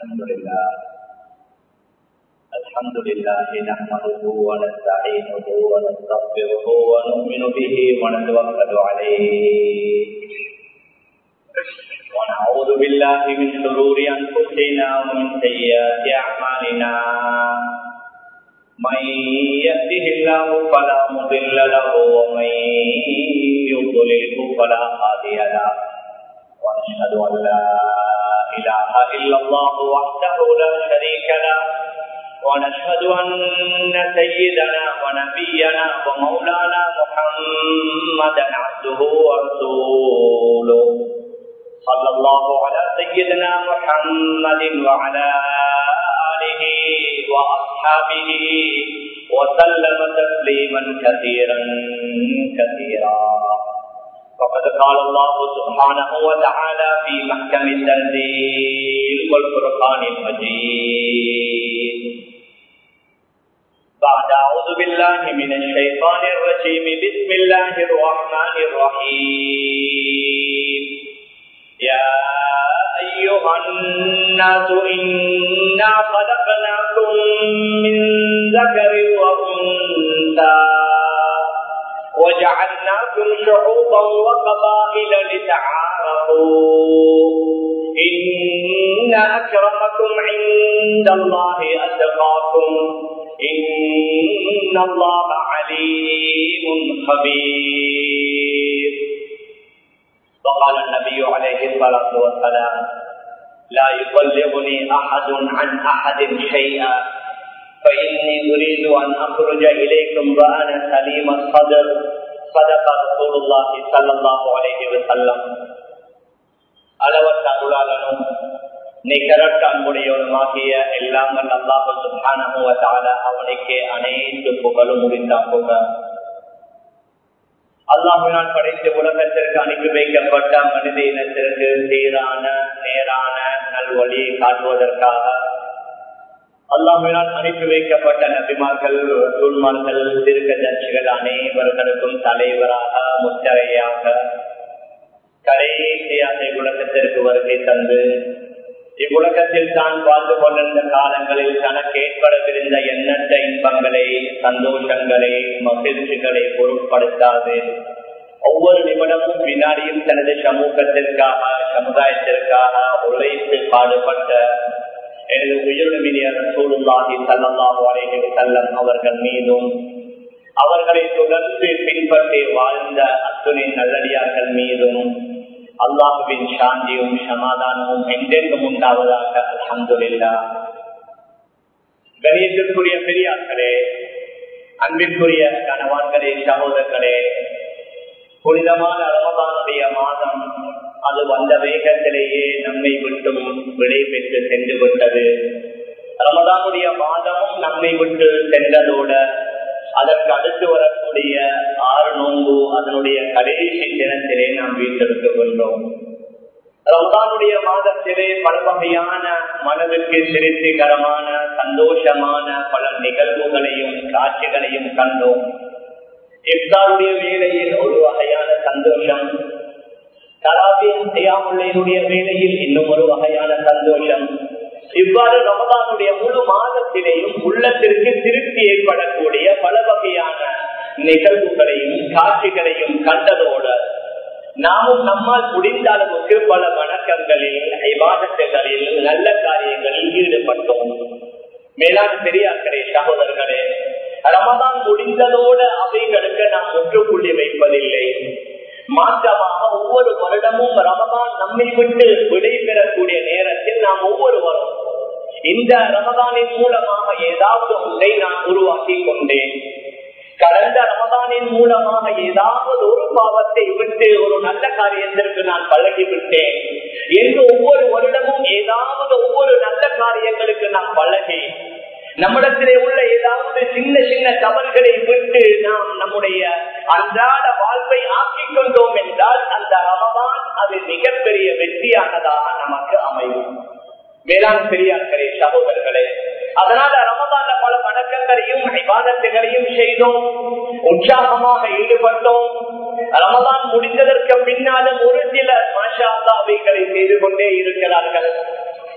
الحمد لله الحمد لله نحمده ونستعينه ونستغفره ونؤمن به ونتوكل عليه ونعوذ بالله من شرور انفسنا ومن سيئات اعمالنا من يهده الله فلا مضل له ومن يضلله فلا هادي له ونشهد ان لا اله الا الله وحده لا شريك له ونشهد ان سيدنا ونبينا ومولانا محمدا عبده ورسوله صلى الله على سيدنا محمد وعلى آله وأصحابه وسلم تسليما كثيرا كثيرا فقد قال الله سبحانه وتعالى في محكم التنزيل والفرقان المجيد بعد أعوذ بالله من الشيطان الرجيم بسم الله الرحمن الرحيم يا أيها الناس إنا خلقناكم من ذكر وأنثى وجعلناكم شعوبا وقبائل لتعارفوا إن أكرمكم عند الله أتقاكم إن الله عليم خبير وقال النبي عليه الصلاة والسلام لا يبلغني أحد عن أحد شيئا فإني أريد أن أخرج إليكم وأنا سليم الصدر صدق رسول الله صلى الله عليه وسلم அளவற்ற அருளாளனும் நிகரற்ற அன்புடையவனுமாகிய எல்லாம் அல்லாஹு சுபானமுவதால அவனுக்கே அனைத்து புகழும் முடிந்தாகுக அல்லாஹினால் படைத்த உலகத்திற்கு அனுப்பி வைக்கப்பட்ட மனித இனத்திற்கு சீரான நேரான நல்வழியை காட்டுவதற்காக அல்லாஹினால் அனுப்பி வைக்கப்பட்ட நபிமார்கள் ரசூல்மார்கள் திருக்கதர்ச்சிகள் அனைவர்களுக்கும் தலைவராக முத்தரையாக கடைசியாக இவ்வுலகத்திற்கு வருகை தந்து இவ்வுலகத்தில் தான் வாழ்ந்து கொண்டிருந்த காலங்களில் தனக்கு ஏற்படவிருந்த எண்ணற்ற இன்பங்களை சந்தோஷங்களை மகிழ்ச்சிகளை பொருட்படுத்தாது ஒவ்வொரு நிமிடமும் வினாடியும் தனது சமூகத்திற்காக சமுதாயத்திற்காக உழைத்து பாடுபட்ட எனது உயிரிழமினிய சூழ்நாகி தள்ளலாம் அலைஹி செல்லம் அவர்கள் மீதும் அவர்களை தொடர்ந்து பின்பற்றி வாழ்ந்த அத்துணை நல்லடியார்கள் மீதும் அல்லாஹுவின் சாந்தியும் சமாதானமும் என்றென்றும் உண்டாவதாக அலமதுல்லா கணியத்திற்குரிய பெரியார்களே அன்பிற்குரிய கணவான்களே சகோதரர்களே புனிதமான ரமதானுடைய மாதம் அது வந்த வேகத்திலேயே நம்மை விட்டும் விடை பெற்று சென்று விட்டது ரமதானுடைய மாதமும் நம்மை விட்டு சென்றதோடு அதற்கு அடுத்து வரக்கூடிய ஆறு நோன்பு அதனுடைய கடைசி தினத்திலே நாம் வீட்டிருக்கின்றோம் ரமதானுடைய மாதத்திலே பல வகையான மனதுக்கு திருப்திகரமான சந்தோஷமான பல நிகழ்வுகளையும் காட்சிகளையும் கண்டோம் இஃப்தாருடைய வேலையில் ஒரு வகையான சந்தோஷம் தராபியாமுள்ளையினுடைய வேலையில் இன்னும் ஒரு வகையான சந்தோஷம் இவ்வாறு ரமதானுடைய முழு மாதத்திலேயும் உள்ளத்திற்கு திருப்தி ஏற்படக்கூடிய பல வகையான நிகழ்வுகளையும் காட்சிகளையும் கண்டதோடு நாமும் நம்மால் முடிந்த அளவுக்கு பல வணக்கங்களில் ஐவாதத்துகளில் நல்ல காரியங்களில் ஈடுபட்டோம் மேலான பெரியார்களே சகோதரர்களே ரமதான் முடிந்ததோடு அவைகளுக்கு நாம் முற்றுப்புள்ளி வைப்பதில்லை மாற்றமாக ஒவ்வொரு வருடமும் ரமதான் நம்மை விட்டு விடைபெறக்கூடிய நேரத்தில் நாம் ஒவ்வொருவரும் இந்த ரமதானின் மூலமாக ஏதாவது ஒன்றை நான் உருவாக்கி கொண்டேன் கடந்த ரமதானின் மூலமாக ஏதாவது ஒரு பாவத்தை விட்டு ஒரு நல்ல காரியத்திற்கு நான் பழகிவிட்டேன் என்று ஒவ்வொரு வருடமும் ஏதாவது ஒவ்வொரு நல்ல காரியங்களுக்கு நான் பழகி நம்மிடத்திலே உள்ள ஏதாவது சின்ன சின்ன தவறுகளை விட்டு நாம் நம்முடைய அன்றாட வாழ்வை ஆக்கிக் கொண்டோம் என்றால் அந்த ரமதான் அது மிகப்பெரிய வெற்றியானதாக நமக்கு அமையும் வேளாண் பெரியார்களே சகோதரர்களே அதனால ரமதான பல வணக்கங்களையும் விவாதத்துகளையும் செய்தோம் உற்சாகமாக ஈடுபட்டோம் ரமதான் முடிந்ததற்கு பின்னாலும் ஒரு சில மாஷா அவைகளை செய்து கொண்டே இருக்கிறார்கள்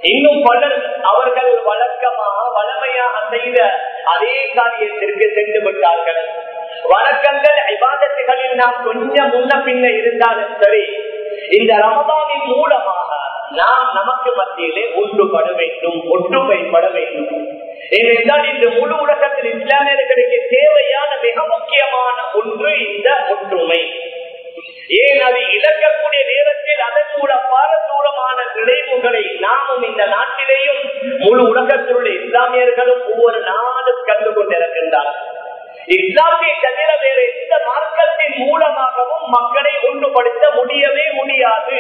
இன்னும் பலர் அவர்கள் வழக்கமாக வளமையாக செய்த அதே காரியத்திற்கு சென்று விட்டார்கள் வழக்கங்கள் விவாதத்துகளில் நாம் கொஞ்சம் முன்ன பின்ன இருந்தாலும் சரி இந்த ரமதானின் மூலமாக நாம் நமக்கு மத்தியிலே ஒன்றுபட வேண்டும் ஒற்றுமைப்பட வேண்டும் ஏனென்றால் இந்த முழு உலகத்தில் இஸ்லாமியர்களுக்கு தேவையான மிக முக்கியமான ஒன்று இந்த ஒற்றுமை ஏன் அது இழக்கக்கூடிய நேரத்தில் அதன் மூலம் பாரதூரமான விளைவுகளை நாமும் இந்த நாட்டிலேயும் முழு உலகத்தில் உள்ள இஸ்லாமியர்களும் ஒவ்வொரு நாளும் கண்டு கொண்டிருக்கின்றார்கள் இஸ்லாமிய தவிர வேறு எந்த மார்க்கத்தின் மூலமாகவும் மக்களை ஒன்றுபடுத்த முடியவே முடியாது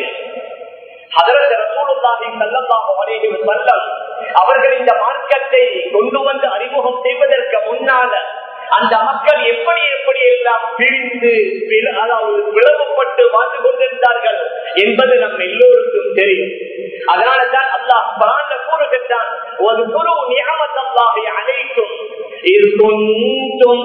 அவர்கள் இந்த மார்க்கத்தை கொண்டு வந்து அறிமுகம் செய்வதற்கு முன்னால அந்த மக்கள் எப்படி எப்படி எல்லாம் பிரிந்து அதாவது பிளவுபட்டு வாழ்ந்து கொண்டிருந்தார்கள் என்பது நம் எல்லோருக்கும் தெரியும் அதனால தான் அல்லாஹ் பராண்ட கூறுகின்றான் ஒரு குரு நியமத்தல்லாவை அழைக்கும் இது கொஞ்சம்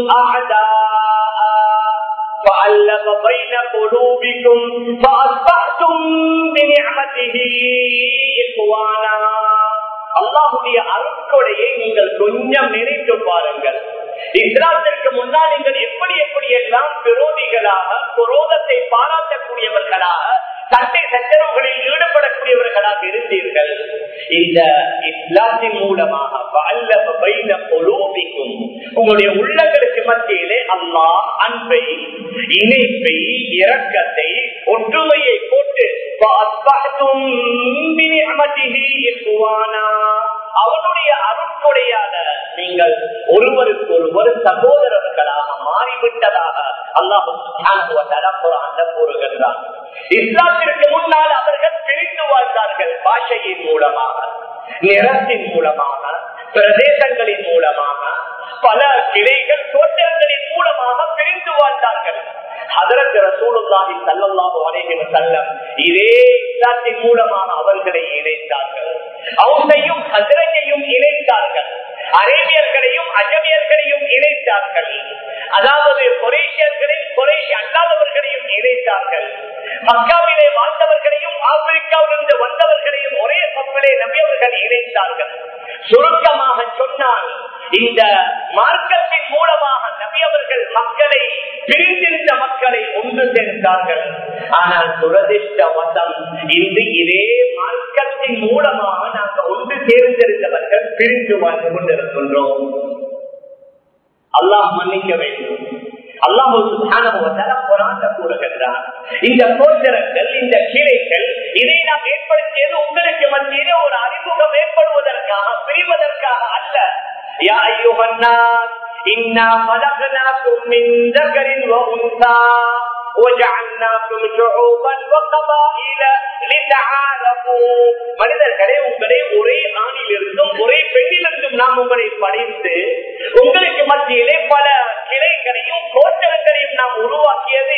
فألف بين قلوبكم فأصبحتم بنعمته إخوانا அல்லாஹுடைய அருட்கொடையை நீங்கள் கொஞ்சம் நினைத்து பாருங்கள் இஸ்லாத்திற்கு முன்னால் நீங்கள் எப்படி எப்படி எல்லாம் விரோதிகளாக குரோதத்தை பாராட்டக்கூடியவர்களாக சண்டை சச்சரவுகளில் ஈடுபடக்கூடியவர்களாக இருந்தீர்கள் இந்த இஸ்லாத்தின் மூலமாக பொலோபிக்கும் உங்களுடைய உள்ளங்களுக்கு மத்தியிலே அல்லாஹ் அன்பை இணைப்பை இரக்கத்தை ஒற்றுமையை போட்டு அவனுடைய அருட்கொடையாக நீங்கள் ஒருவருக்கு ஒருவர் சகோதரர்களாக மாறிவிட்டதாக அல்லாஹு கூறுகின்றார் இஸ்லாத்திற்கு முன்னால் அவர்கள் பிரிந்து வாழ்ந்தார்கள் பாஷையின் மூலமாக நிறத்தின் மூலமாக பிரதேசங்களின் மூலமாக பல கிளைகள் தோட்டங்களின் மூலமாக பிரிந்து வாழ்ந்தார்கள் அதற்கு ரசூலுல்லாஹி ஸல்லல்லாஹு அலைஹி வஸல்லம் இதே இஸ்லாத்தின் மூலமாக அவர்களை இணைத்தார்கள் அவர்களையும் ஹஜரத்தையும் இணைத்தார்கள் அரேபியர்களையும் அஜமியர்களையும் இணைத்தார்கள் அதாவது குரேஷியர்களையும் குரேஷி அல்லாதவர்களையும் இணைத்தார்கள் மக்காவிலே வாழ்ந்தவர்களையும் ஆப்பிரிக்காவிலிருந்து வந்தவர்களையும் ஒரே பப்பிலே நம்பியவர்கள் இணைத்தார்கள் சுருக்கமாக சொன்னால் இந்த மார்க்கத்தின் மூலமாக நபியவர்கள் மக்களை பிரிந்திருந்த மக்களை ஒன்று சேர்ந்தார்கள் ஆனால் துரதிருஷ்ட வசம் இன்று இதே மார்க்கத்தின் மூலமாக நாங்கள் ஒன்று சேர்ந்திருந்தவர்கள் பிரிந்து வாழ்ந்து கொண்டிருக்கின்றோம் அல்லாஹ் மன்னிக்க வேண்டும் அல்லாஹு கூறுகின்றார் இந்த கோச்சரங்கள் இந்த கிளைகள் இதை நாம் ஏற்படுத்தியது உங்களுக்கு மத்தியிலே ஒரு அறிமுகம் ஏற்படுவதற்காக பிரிவதற்காக அல்ல யா ஐயுகன்னார் இன்னா خلقناكم من ذكر وانثى وجعلناكم شعوبا وقبائل لتعارفوا மனிதர்களே உங்களை ஒரே ஆணிலிருந்தும் ஒரே பெண்ணிலிருந்தும் நாம் உங்களை படைத்து உங்களுக்கு மத்தியிலே பல கிளைகளையும் கோட்டங்களையும் நாம் உருவாக்கியது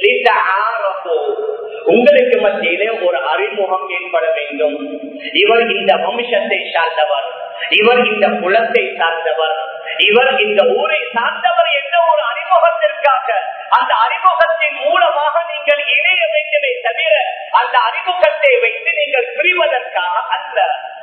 உங்களுக்கு மத்தியிலே ஒரு அறிமுகம் ஏற்பட வேண்டும் இவர் இந்த வம்சத்தை சார்ந்தவர் இவர் இந்த குலத்தை சார்ந்தவர் இவர் இந்த ஊரை சார்ந்தவர் என்ற ஒரு அறிமுகத்திற்காக அந்த அறிமுகத்தின் மூலமாக நீங்கள் இணைய வேண்டுமே தவிர அந்த அறிமுகத்தை வைத்து நீங்கள் பிரிவதற்காக அல்ல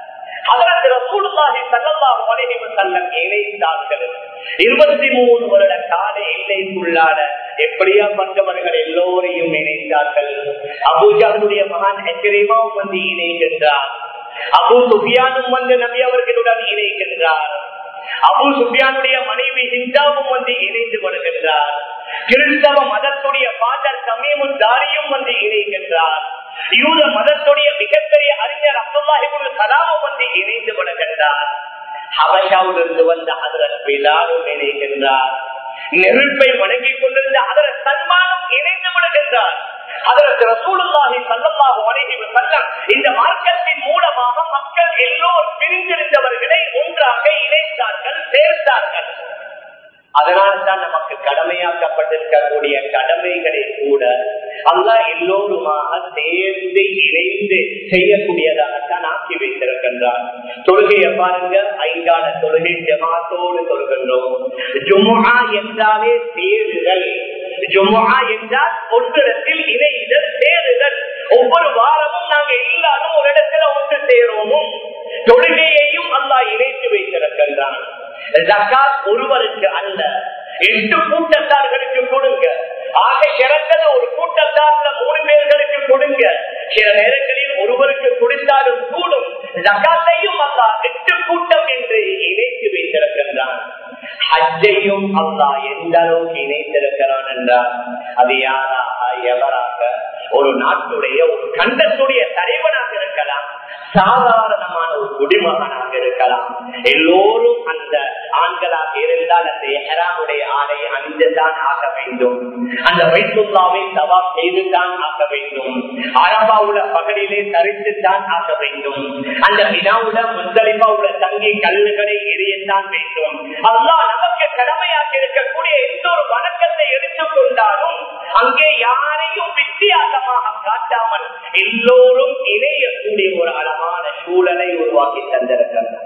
இருபத்தி மூணு வருட கால எல்லைக்குள்ளான எப்படியா பண்டவர்கள் எல்லோரையும் இணைந்தார்கள் அபூஜாவுடைய மகான் எச்சரிமாவும் வந்து இணைகின்றார் அபு சுபியானும் வந்து நபி அவர்களுடன் இணைகின்றார் அபு சுபியானுடைய மனைவி ஹிந்தாவும் வந்து இணைந்து வருகின்றார் கிறிஸ்தவ மதத்துடைய பாதர் சமீமும் தாரியும் வந்து இணைகின்றார் யூத மதத்துடைய மிகப்பெரிய அறிஞர் அப்துல்லாஹிபுல் கலாமும் வந்து இணைந்து வருகின்றார் ஹபஷாவிலிருந்து வந்த அதரத் பிலாலும் இணைகின்றார் நெருப்பை வணங்கிக் கொண்டிருந்த அதரத் சல்மானும் இணைந்து விடுகின்றார் அதற்கு ரசூலுல்லாஹி சல்லல்லாஹு அலைஹி வஸல்லம் இந்த மார்க்கத்தின் மூலமாக மக்கள் எல்லோரும் பிரிந்திருந்தவர்களை ஒன்றாக இணைத்தார்கள் சேர்த்தார்கள் அதனால்தான் நமக்கு கடமையாக்கப்பட்டிருக்கக்கூடிய கடமைகளை கூட அல்லா எல்லோருமாக சேர்ந்து இணைந்து செய்யக்கூடியதாகத்தான் ஆக்கி வைத்திருக்கின்றார் தொழுகையை பாருங்க ஐந்தான தொழுகை ஜமாத்தோடு தொழுகின்றோம் ஜுமுகா என்றாலே சேருதல் ஜுமுகா என்றால் ஒன்றிடத்தில் இணைதல் சேருதல் ஒவ்வொரு வாரமும் நாங்க எல்லாரும் ஒரு இடத்துல ஒன்று சேருவோமும் தொழுகையையும் அல்லா இணைத்து வைத்திருக்கின்றான் ஜக்காத் ஒருவருக்கு அல்ல எட்டு கூட்டத்தார்களுக்கு கொடுங்க ஆக சிறந்தது ஒரு கூட்டத்தார்ல மூணு பேர்களுக்கு கொடுங்க சில நேரங்களில் ஒருவருக்கு கொடுத்தாலும் கூடும் ஜக்காத்தையும் அல்லா எட்டு கூட்டம் என்று இணைத்து வைத்திருக்கின்றான் ஹஜ்ஜையும் அல்லா எந்த அளவுக்கு இணைத்திருக்கிறான் என்றால் அது யாராக எவராக ஒரு நாட்டுடைய ஒரு கண்டத்துடைய தலைவனாக இருக்கலாம் சாதாரணமான ஒரு குடிமகனாக இருக்கலாம் எல்லோரும் அந்த ஆண்களாக இருந்தால் அந்த எஹராமுடைய ஆடை அணிந்துதான் ஆக வேண்டும் அந்த வைத்துல்லாவை தவா செய்துதான் ஆக வேண்டும் அரபாவுல பகலிலே தரித்துத்தான் ஆக வேண்டும் அந்த வினாவுல முந்தலிபாவுல தங்கி கல்லுகளை எரியத்தான் வேண்டும் அல்லா நமக்கு கடமையாக இருக்கக்கூடிய எந்த ஒரு வணக்கத்தை எடுத்துக்கொண்டாலும் அங்கே யாரையும் வித்தியாசமாக காட்டாமல் எல்லோரும் இணையக்கூடிய ஒரு அழகான சூழலை உருவாக்கி தந்திருக்கின்றனர்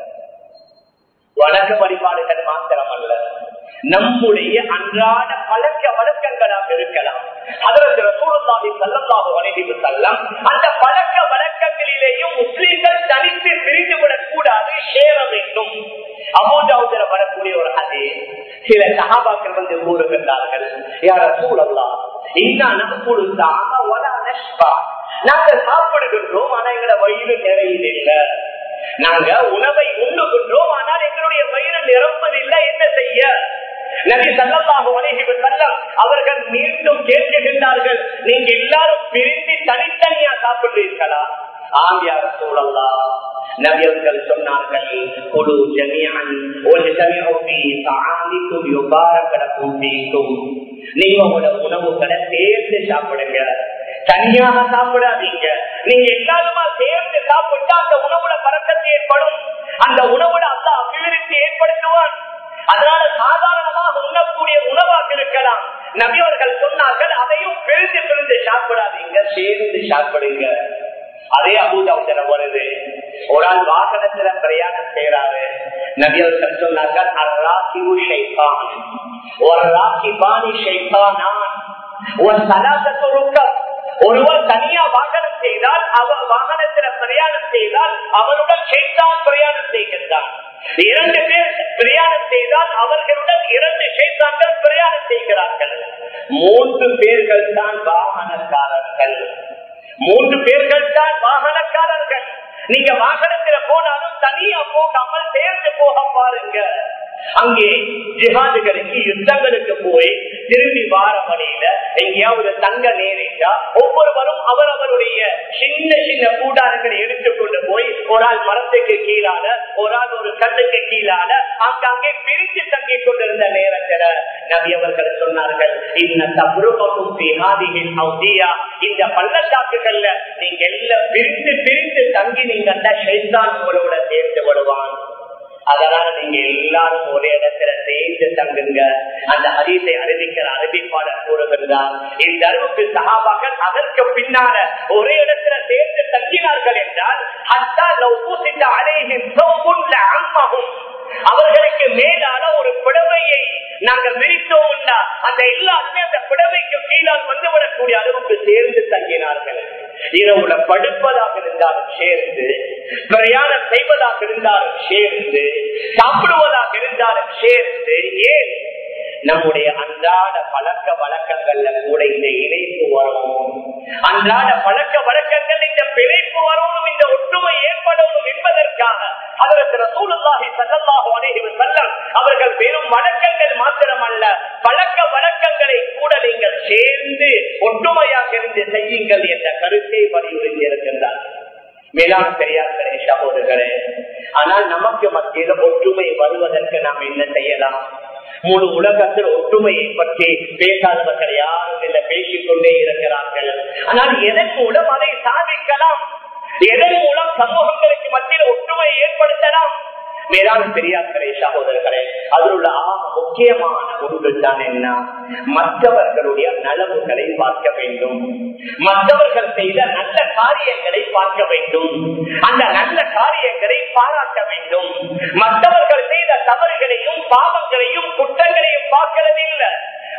வழக்க வழிபாடுகள் மாத்திரம் அல்ல நம்முடைய அன்றாட பழக்க வழக்கங்களாக இருக்கலாம் அதற்கு ரசூலுல்லாஹி ஸல்லல்லாஹு அலைஹி வஸல்லம் அந்த பழக்க வழக்கங்களிலேயும் முஸ்லிம்கள் தனித்து பிரிந்து விடக் கூடாது சேர வேண்டும் அபூதாவுதர வரக்கூடிய ஒரு அதே சில சகாபாக்கள் வந்து கூறுகின்றார்கள் யார் ரசூலல்லாஹ் இன்னா நகுலு தாம வலா நஷ்பா நாங்க சாப்பிடுகின்றோம் ஆனா எங்களோட வயிறு நிறையில் இல்லை நாங்க உணவை உண்ணுகின்றோம் ஆனால் எங்களுடைய வயிறு நிரம்பதில்லை என்ன செய்ய நபி சல்லாஹு அலைஹி வஸல்லம் அவர்கள் மீண்டும் கேட்கின்றார்கள் நீங்க எல்லாரும் பிரிந்து தனித்தனியா சாப்பிடுறீர்களா ஆம் யார் சூழல்லா நபியர்கள் சொன்னார்கள் குழு ஜமியன் ஒரு ஜமியி சாந்திக்கும் யுபாரக்கடக்கும் தீக்கும் நீங்க உங்களோட உணவுகளை சேர்த்து சாப்பிடுங்க தனியாக சாப்பிடாதீங்க நீங்க எல்லாருமா சேர்ந்து சாப்பிட்டா அந்த உணவுல பறக்கத்து ஏற்படும் அந்த உணவுல அந்த அபிவிருத்தி ஏற்படுத்துவான் அதனால சாதாரணமாக உண்ணக்கூடிய உணவாக இருக்கலாம் நபியவர்கள் சொன்னார்கள் அதையும் பிரிந்து பிரிந்து சாப்பிடாதீங்க சேர்ந்து சாப்பிடுங்க அதே அபூதாவுதன வருது ஒரு ஆள் வாகனத்துல பிரயாணம் செய்யறாரு நபியவர்கள் சொன்னார்கள் அராசிவு ஷைத்தான் ஒரு ராசி பாணி ஷைத்தானான் ஒரு சலாசத்துருக்கம் ஒருவர் தனியா வாகனம் செய்தால் அவர் வாகனத்துல பிரயாணம் செய்தால் அவருடன் ஷைத்தான் பிரயாணம் செய்கின்றான் இரண்டு பேர் பிரயாணம் செய்தால் அவர்களுடன் இரண்டு ஷைத்தான்கள் பிரயாணம் செய்கிறார்கள் மூன்று பேர்கள் தான் வாகனக்காரர்கள் மூன்று பேர்கள் தான் வாகனக்காரர்கள் நீங்க வாகனத்துல போனாலும் தனியா போகாமல் சேர்ந்து போக பாருங்க அங்கே ஜிஹாதுகளுக்கு யுத்தங்களுக்கு போய் திரும்பி வார வழியில எங்கேயாவது தங்க நேரிட்டா ஒவ்வொருவரும் அவரவருடைய சின்ன சின்ன கூடாரங்களை எடுத்துக்கொண்டு போய் ஒரு ஆள் மரத்துக்கு கீழால ஒரு ஆள் ஒரு கல்லுக்கு கீழால அங்கங்கே பிரித்து தங்கி கொண்டிருந்த நேரத்துல நபி அவர்கள் சொன்னார்கள் இந்த தபுருகும் இந்த பள்ளத்தாக்குகள்ல நீங்க எல்லாம் பிரித்து பிரித்து தங்கி நீங்க ஷைத்தான் உங்களோட சேர்த்து விடுவான் அதனால நீங்க எல்லாரும் ஒரே இடத்துல சேர்ந்து தங்குங்க அந்த ஹரித்தை அறிவிக்கிற அறிவிப்பாளர் கூறுகின்றார் இந்த அளவுக்கு சகாபாக்கள் அதற்கு பின்னால ஒரே இடத்துல சேர்ந்து தங்கினார்கள் என்றால் அவர்களுக்கு மேலான ஒரு புடவையை நாங்கள் விரித்தோம் அந்த எல்லாருமே அந்த புடவைக்கு கீழால் வந்துவிடக்கூடிய அளவுக்கு சேர்ந்து தங்கினார்கள் இரவுல படுப்பதாக இருந்தாலும் சேர்ந்து பிரயாணம் செய்வதாக இருந்தாலும் சேர்ந்து சாப்பிடுவதாக இருந்தாலும் சேர்ந்து ஏன் நம்முடைய அன்றாட பழக்க வழக்கங்கள்ல கூட இந்த இணைப்பு வரணும் அன்றாட பழக்க வழக்கங்கள் இந்த பிழைப்பு வரணும் இந்த ஒற்றுமை ஏற்படணும் என்பதற்காக அவர்கள் வெறும் வழக்கங்கள் மாத்திரமல்ல பழக்க வழக்கங்களை கூட நீங்கள் சேர்ந்து ஒற்றுமையாக இருந்து செய்யுங்கள் என்ற கருத்தை வலியுறுத்தி இருக்கின்றார் மேலான பெரியார்களே சகோதரர்களே ஆனால் நமக்கு மத்தியில் ஒற்றுமை வருவதற்கு நாம் என்ன செய்யலாம் முழு உலகத்தில் ஒற்றுமையை பற்றி பேசாதவர்கள் யாரும் இல்லை பேசிக்கொண்டே இருக்கிறார்கள் ஆனால் எதன் மூலம் அதை சாதிக்கலாம் எதன் மூலம் சமூகங்களுக்கு மத்தியில் ஒற்றுமையை ஏற்படுத்தலாம் மேலான பெரியார்களே சகோதரர்களே அதில் உள்ள ஆக முக்கியமான ஒன்று தான் என்ன மற்றவர்களுடைய நலவுகளை பார்க்க வேண்டும் மற்றவர்கள் செய்த நல்ல காரியங்களை பார்க்க வேண்டும் அந்த நல்ல காரியங்களை பாராட்ட வேண்டும் மற்றவர்கள் செய்த தவறுகளையும் பாவங்களையும் குற்றங்களையும் பார்க்கிறது இல்லை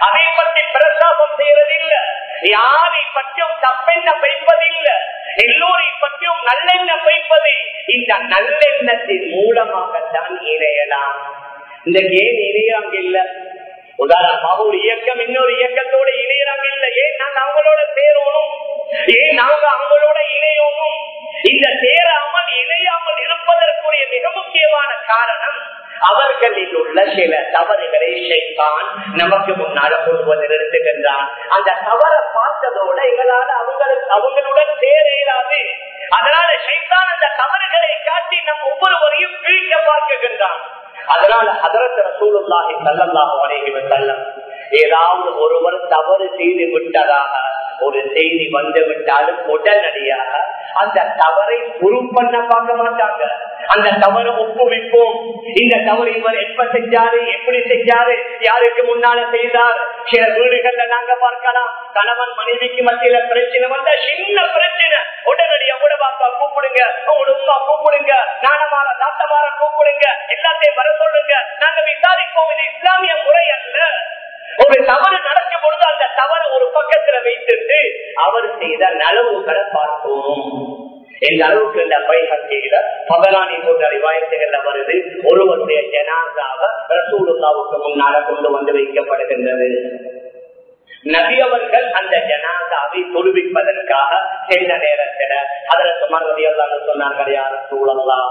அதை பற்றி பிரசாபம் செய்யறதில்லை யாரை பற்றியும் தப்பெண்ணம் வைப்பதில்லை எல்லோரை பற்றியும் நல்லெண்ணம் வைப்பது இந்த நல்லெண்ணத்தின் மூலமாகத்தான் இணையலாம் இந்த ஏன் இணையாங்க இல்ல உதாரணமாக ஒரு இயக்கம் இன்னொரு இயக்கத்தோட இணையறாங்க இல்ல ஏன் நாங்க அவங்களோட சேரணும் ஏன் நாங்க அவங்களோட இணையணும் இந்த சேராமல் இணையாமல் இருப்பதற்குரிய மிக முக்கியமான காரணம் அவர்களில் உள்ள சில தவறுகளை ஷைத்தான் நமக்கு முன்னால கொண்டு வந்து நிறுத்துகின்றான் அந்த தவறை பார்த்ததோட எங்களால அவங்களுக்கு அவங்களுடன் சேர இயலாது அதனால ஷைத்தான் அந்த தவறுகளை காட்டி நம் ஒவ்வொருவரையும் பிரிக்க பார்க்குகின்றான் அதனால அதரத் ரசூலுல்லாஹி ஸல்லல்லாஹு அலைஹி வஸல்லம் ஏதாவது ஒருவர் தவறு செய்து விட்டதாக ஒரு செய்தி வந்து விட்டாலும் உடனடியாக அந்த தவறை குரு பண்ண பார்க்க மாட்டாங்க அந்த தவறை ஒப்புவிப்போம் இந்த தவறு இவர் எப்ப செஞ்சாரு எப்படி செஞ்சாரு யாருக்கு முன்னால செய்தார் சில வீடுகள்ல நாங்க பார்க்கலாம் கணவன் மனைவிக்கு மத்தியில பிரச்சனை வந்தா சின்ன பிரச்சனை உடனடியா கூட பாப்பா கூப்பிடுங்க உங்களோட உமா கூப்பிடுங்க நானமார தாத்தமார கூப்பிடுங்க எல்லாத்தையும் வர சொல்லுங்க நாங்க விசாரிப்போம் இது இஸ்லாமிய முறை அல்ல ஒரு தவறு நடக்கும் பொழுது அந்த தவறை ஒரு பக்கத்துல வைத்துட்டு அவர் செய்த நலவுகளை பார்ப்போம் எந்த அளவுக்கு இந்த பைஹத்தியில பகலானி போன்ற அறிவாயத்துகள்ல வருது ஒருவருடைய ஜனாதாவ ரசூலுல்லாவுக்கு முன்னால கொண்டு வந்து வைக்கப்படுகின்றது நபி அவர்கள் அந்த ஜனாதாவை தொழுவிப்பதற்காக சென்ற நேரத்தில் அதில் சுமர்வதி எல்லாம் சொன்னார்கள் யார சூழல்லாம்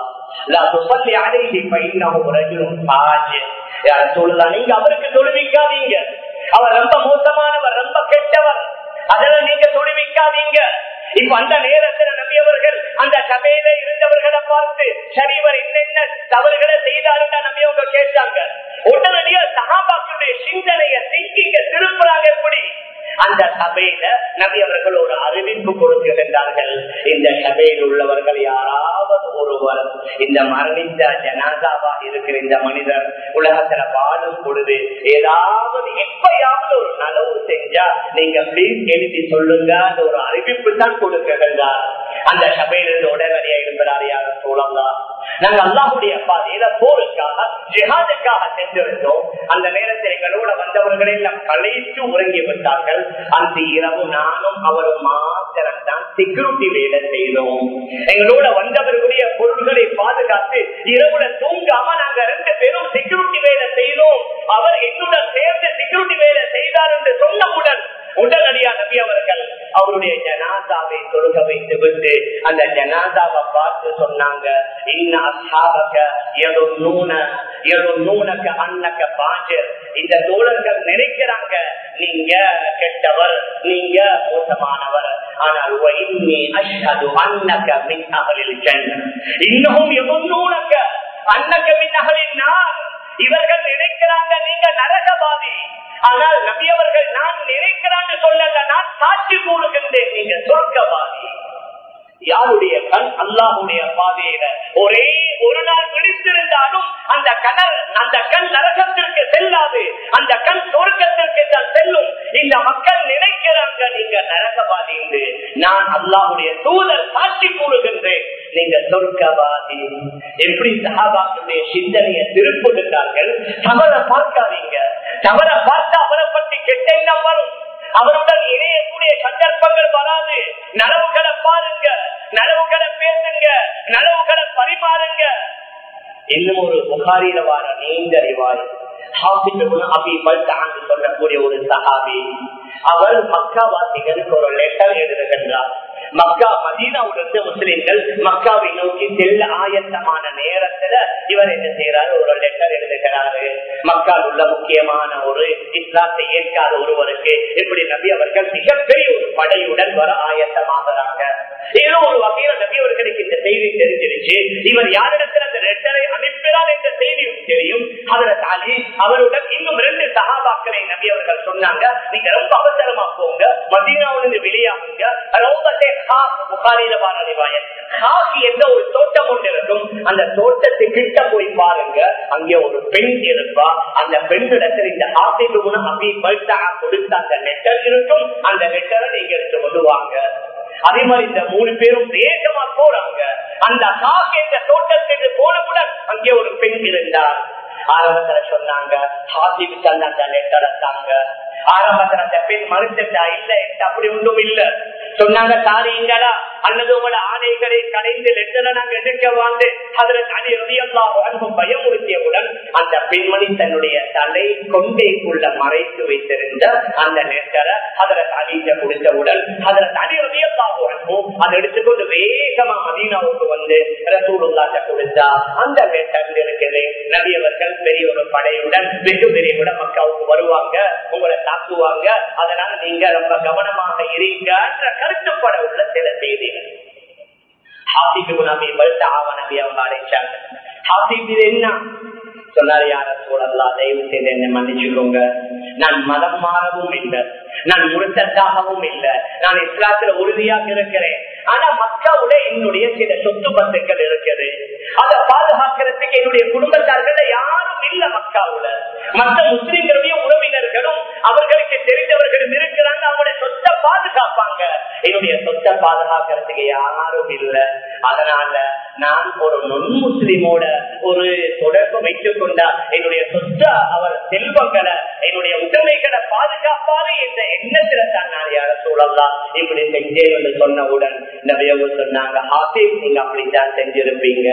நீங்க அவருக்கு தொழுவிக்காதீங்க அவர் ரொம்ப மோசமானவர் ரொம்ப கெட்டவர் அதெல்லாம் நீங்க தொழுவிக்காதீங்க இப்ப அந்த நேரத்துல நம்பியவர்கள் அந்த சபையில இருந்தவர்களை பார்த்து சரிவர் என்னென்ன தவறுகளை செய்தாருன்னு நம்பி அவங்க கேட்டாங்க உடனடியா சகாபாக்களுடைய சிந்தனைய திங்கிங்க திருப்புறாங்க எப்படி அந்த சபையில நபி அவர்கள் ஒரு அறிவிப்பு கொடுக்கின்றார்கள் இந்த சபையில் உள்ளவர்கள் யாராவது ஒருவர் இந்த மரணித்த ஜனாதாவா இருக்கிற இந்த மனிதர் உலகத்துல வாழும் பொழுது ஏதாவது எப்பயாவது ஒரு நலவு செஞ்சா நீங்க பிளீஸ் எழுதி சொல்லுங்க அந்த ஒரு அறிவிப்பு தான் கொடுக்கின்றார் அந்த சபையிலிருந்து உடனடியா இருக்கிறார் யார சோழம்தான் நாங்க அல்லாஹுடைய பாதையில போருக்காக ஜிஹாதுக்காக சென்றிருந்தோம் அந்த நேரத்தில் எங்களோட வந்தவர்கள் எல்லாம் கலைத்து உறங்கி விட்டார்கள் அந்த இரவு நானும் அவரும் மாத்திரம் தான் செக்யூரிட்டி வேலை செய்தோம் எங்களோட வந்தவர்களுடைய பொருள்களை பாதுகாத்து இரவுல தூங்காம நாங்க ரெண்டு பேரும் செக்யூரிட்டி வேலை செய்தோம் அவர் என்னுடன் சேர்ந்து செக்யூரிட்டி வேலை செய்தார் என்று சொன்னவுடன் உடனடியா நபி அவர்கள் அவருடைய ஜனாதாவை தொழுக வைத்து விட்டு அந்த ஜனாதாவை பார்த்து சொன்னாங்க இன்ன அசாபக எழுநூன எழுநூனக்க அன்னக்க பாஞ்சர் இந்த தோழர்கள் நினைக்கிறாங்க நீங்க கெட்டவர் நீங்க மோசமானவர் ஆனால் அஷ்ஹது அன்னக்க மின் அகலில் இன்னமும் எழுநூனக்க அன்னக்க மின் அகலின் நான் இவர்கள் நினைக்கிறாங்க நீங்க நரகவாதி ஆனால் நபி அவர்கள் நான் நினைக்கிறான்னு சொல்லல நான் சாட்சி கூறுகின்றேன் நீங்க சொர்க்கவாதி யாருடைய கண் அல்லாஹுடைய பாதையில ஒரே ஒரு நாள் விழித்திருந்தாலும் அந்த கணல் அந்த கண் நரகத்திற்கு செல்லாது அந்த கண் சொர்க்கத்திற்கு தான் செல்லும் இந்த மக்கள் நினைக்கிறாங்க நீங்க நரகவாதி என்று நான் அல்லாஹுடைய தூதர் சாட்சி கூறுகின்றேன் நீங்க சொர்க்கவாதி எப்படி சகாபாக்களுடைய சிந்தனையை திருப்புகின்றார்கள் தவற பார்க்காதீங்க தவற பார்த்தா அவரை பற்றி கெட்ட எண்ணம் வரும் அவருடன் இணையக்கூடிய சந்தர்ப்பங்கள் வராது நலவுகளை பாருங்க நலவுகளை பேசுங்க நலவுகளை பரிமாறுங்க இன்னும் ஒரு புகாரில வார நீண்ட அறிவாய் சொல்லக்கூடிய ஒரு சகாபி அவர் மக்கா வாசிகளுக்கு ஒரு லெட்டர் எழுதுகின்றார் மக்கா மதீனாவிலிருந்து முஸ்லிம்கள் மக்காவை நோக்கி செல்ல ஆயத்தமான நேரத்துல இவர் என்ன செய்யறாரு ஒரு லெட்டர் எழுதுகிறாரு மக்கால் உள்ள முக்கியமான ஒரு இஸ்லாத்தை ஏற்காத ஒருவருக்கு இப்படி நபி அவர்கள் மிகப்பெரிய ஒரு படையுடன் வர ஆயத்தமாகறாங்க ஏதோ ஒரு வகையில நபி அவர்களுக்கு இந்த செய்தி தெரிஞ்சிருச்சு இவர் யாரிடத்தில் அந்த லெட்டரை அனுப்பினார் என்ற செய்தியும் தெரியும் அவரை தாலி அவருடன் இன்னும் ரெண்டு சகாபாக்களை நபி அவர்கள் சொன்னாங்க நீங்க ரொம்ப அவசரமா போங்க மதீனாவிலிருந்து வெளியாகுங்க ரோபத்தை எந்த ஒரு தோட்டம் ஒன்று இருக்கும் அந்த தோட்டத்தை கிட்ட போய் பாருங்க அங்கே ஒரு பெண் இருப்பா அந்த பெண்ணிடத்தில் இந்த ஆசைக்கு முன்ன அப்படி கொடுத்த அந்த லெட்டர் இருக்கும் அந்த லெட்டரை நீங்க எடுத்து கொள்ளுவாங்க அதே மாதிரி இந்த மூணு பேரும் வேகமா போறாங்க அந்த காக்கு இந்த தோட்டத்துக்கு போனவுடன் அங்கே ஒரு பெண் இருந்தார் ஆரம்பத்துல சொன்னாங்க ஹாசிக்கு தந்த அந்த லெட்டரை தாங்க ஆரம்பத்துல அந்த பெண் மறுத்துட்டா இல்ல அப்படி ஒன்றும் இல்ல சொன்னாங்க தாரீங்களா அல்லது உங்களோட ஆடைகளை கடைந்து லெட்டரை நாங்க எடுக்க வாழ்ந்து அதுல தனி ரதியெல்லாம் பயமுறுத்தியவுடன் அந்த பெண்மணி தன்னுடைய தலை கொண்டைக்குள்ள மறைத்து வைத்திருந்த அந்த லெட்டரை அதுல தனிக்க கொடுத்தவுடன் அதுல தனி ரதியெல்லாம் அதை எடுத்துக்கொண்டு வேகமா மதீனாவுக்கு வந்து ரசூலுல்லாட்ட கொடுத்தா அந்த லெட்டர் இருக்குது நபியவர்கள் பெரிய ஒரு படையுடன் வெகு பெரிய விட மக்காவுக்கு வருவாங்க உங்களை தாக்குவாங்க அதனால நீங்க ரொம்ப கவனமாக இருங்க கருத்துப்பட உள்ள சில செய்திகள் ஹாபிக்கு நபி பல்ட்ட ஆவணபி அவங்க அழைச்சாங்க ஹாபிக்கு என்ன சொன்னாரு யார சூழல்லாம் தயவு செய்து என்னை மன்னிச்சுக்கோங்க நான் மதம் மாறவும் இல்லை நான் முழுத்தத்தாகவும் இல்லை நான் இஸ்லாத்துல உறுதியாக இருக்கிறேன் ஆனா மக்காவுல என்னுடைய சில சொத்து பத்துக்கள் இருக்குது அதை பாதுகாக்கிறதுக்கு என்னுடைய குடும்பத்தார்கள் யாரும் இல்ல மக்காவுல மற்ற முஸ்லிம்களுடைய உறவினர்களும் அவர்களுக்கு தெரிந்தவர்களும் இருக்கிறாங்க அவங்களுடைய சொத்தை பாதுகாப்பாங்க என்னுடைய சொத்தை பாதுகாக்கிறதுக்கு யாரும் இல்ல அதனால நான் ஒரு நொன் முஸ்லிமோட ஒரு தொடர்பு வைத்துக் கொண்டா என்னுடைய சொத்த அவர் செல்வங்களை என்னுடைய உடைமைகளை பாதுகாப்பாரு என்ற எண்ணத்துல தான் நான் யார சூழலாம் இப்படி செஞ்சேன் என்று சொன்னவுடன் நபியவு சொன்னாங்க ஹாஃபிஸ் நீங்க அப்படித்தான் செஞ்சிருப்பீங்க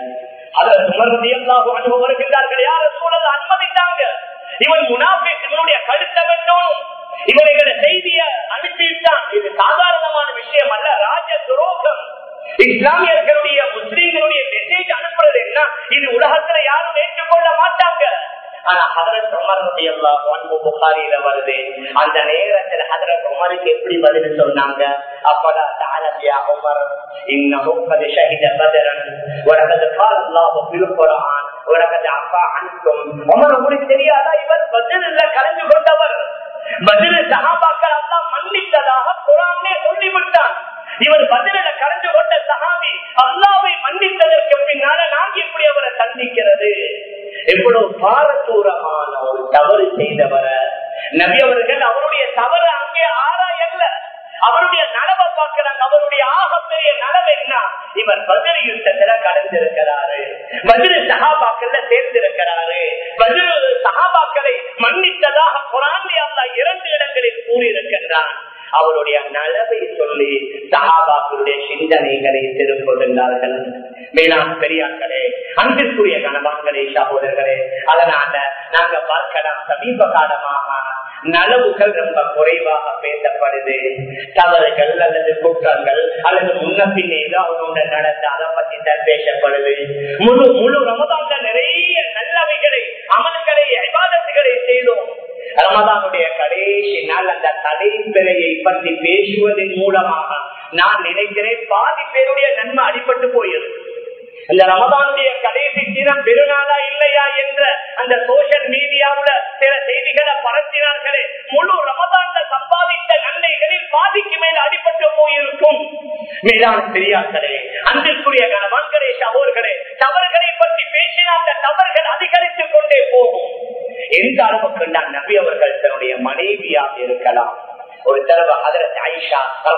அதில் உணர்வதையெல்லாம் அனுபவம் வருகின்றார்கள் யார சூழல் அனுமதித்தாங்க இவன் முனாபிகளுடைய கழுத்தை வெட்டணும் இவர்களோட செய்திய அனுப்பிவிட்டான் இது சாதாரணமான விஷயம் அல்ல ராஜ துரோகம் இஸ்லாமியர்களுடைய முஸ்லீம்களுடைய மெசேஜ் அனுப்புறது என்ன இது உலகத்துல யாரும் ஏற்றுக்கொள்ள மாட்டாங்க ஆனா ஹதரத் உமர் எல்லாம் புகாரியில வருது அந்த நேரத்துல ஹதரத் உமருக்கு எப்படி பதில் சொன்னாங்க அப்படா தாலபியா உமர் இன்னமும் قد شهد بدرا ولقد قال الله في القرآن ولقد عفا عنكم உமர் உங்களுக்கு தெரியாதா இவர் பதில கலந்து கொண்டவர் பதில் சகாபாக்கள் எல்லாம் மன்னித்ததாக குரானே சொல்லிவிட்டான் இவர் பதில கலந்து கொண்ட சகாபி அல்லாவை மன்னித்ததற்கு பின்னால நாங்க எப்படி அவரை சந்திக்கிறது எவ்வளவு பாரதூரமான ஒரு தவறு செய்தவர நபி அவர்கள் அவருடைய தவறு அங்கே ஆராயல்ல அவருடைய நலவை பார்க்கிறாங்க அவருடைய ஆகப்பெரிய நலவு என்ன இவர் பதில் யுத்தத்துல கலந்திருக்கிறாரு பதில் சகாபாக்கள்ல சேர்ந்திருக்கிறாரு பதில் சகாபாக்களை மன்னித்ததாக குரான்லி அல்லா இரண்டு இடங்களில் கூறியிருக்கின்றான் அவருடைய நலவை சொல்லி சகாபாக்களுடைய சிந்தனைகளை திருப்புகின்றார்கள் மேலாண் பெரியார்களே அன்பிற்குரிய கணவான்களே சகோதரர்களே அதனால நாங்க பார்க்கலாம் சமீப காலமாக நலவுகள் ரொம்ப குறைவாக பேசப்படுது தவறுகள் அல்லது குற்றங்கள் அல்லது முன்ன பின்னே அவங்களோட நடந்த அதை பத்தி தான் பேசப்படுது முழு முழு ரமதான்ல நிறைய நல்லவைகளை அமல்களை விவாதத்துகளை செய்தோம் ரமதானுடைய கடைசி நாள் அந்த தலைப்பிறையை பற்றி பேசுவதன் மூலமாக நான் நினைக்கிறேன் பாதி பேருடைய நன்மை அடிபட்டு போயிருக்கு இந்த ரமதானுடைய கடைசி தினம் பெருநாளா இல்லையா என்ற அந்த சோசியல் மீடியாவுல சில செய்திகளை பரப்பினார்களே முழு ரமதான்ல சம்பாதித்த நன்மைகளில் பாதிக்கு மேல் அடிபட்டு போயிருக்கும் மேலான பெரியார்களே அன்பிற்குரிய கணவான்களே சகோர்களே தவறுகளை பற்றி பேசின அந்த தவறுகள் அதிகரித்துக் கொண்டே போகும் எந்த அளவுக்கு நான் நபி அவர்கள் தன்னுடைய மனைவியாக இருக்கலாம் ஒரு தடவை அதற்கு ஐஷா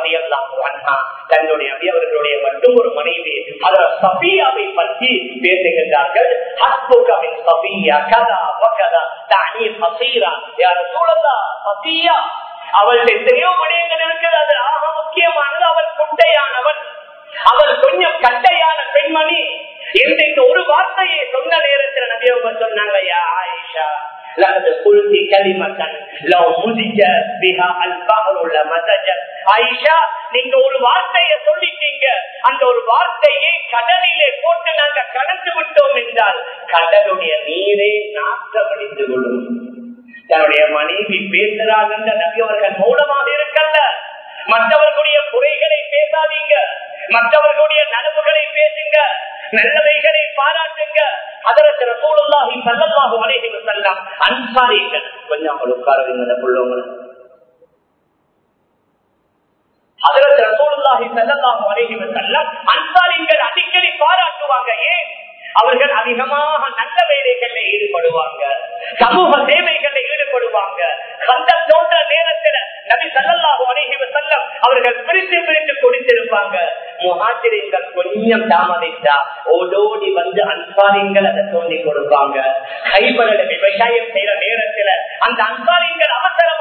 தன்னுடைய அவர்களுடைய மட்டும் ஒரு மனைவி அதர் சபியாவை பற்றி பேசுகின்றார்கள் அவள் எத்தனையோ விடயங்கள் இருக்குது அது ஆக முக்கியமானது அவள் குட்டையானவன் அவள் கொஞ்சம் கட்டையான பெண்மணி எந்த ஒரு வார்த்தையை சொன்ன நேரத்தில் நபியவங்க சொன்னாங்க யா ஆயிஷா لقد قلت كلمة لو مزج بها البحر لمزج ஆயிஷா நீங்க ஒரு வார்த்தையை சொல்லிட்டீங்க அந்த ஒரு வார்த்தையை கடலிலே போட்டு நாங்க கலந்து விட்டோம் என்றால் கடலுடைய நீரே நாற்றமடிந்து கொள்ளும் தன்னுடைய மனைவி பேசுறாங்க நபி அவர்கள் மூலமாக இருக்கல்ல மற்றவர்களுடைய குறைகளை பேசாதீங்க மற்றவர்களுடைய நனவுகளை பேசுங்க நல்லவைகளை பாராட்டுங்க அதற்கு ரசூலுல்லாஹி ஸல்லல்லாஹு அலைஹி வஸல்லம் அன்சாரிகள் கொஞ்சம் உட்காருங்க இந்த புள்ளவங்க அதற்கு ரசூலுல்லாஹி ஸல்லல்லாஹு அலைஹி வஸல்லம் அன்சாரிகள் அடிக்கடி பாராட்டுவாங்க ஏன் அவர்கள் அதிகமாக நல்ல வேலைகளில் ஈடுபடுவாங்க சமூக சேவைகளில் ஈடுபடுவாங்க அந்த தோன்ற நேரத்தில் நபி சல்லல்லாஹு அலைஹி வஸல்லம் அவர்கள் பிரித்து பிரித்து கொடுத்திருப்பாங்க முஹாஜிரின்கள் கொஞ்சம் தாமதித்தா ஓடோடி வந்து அன்சாரிங்கள் அதை தோண்டி கொடுப்பாங்க கைபரில் விவசாயம் செய்யற நேரத்துல அந்த அன்சாரிங்கள் அவசரமாக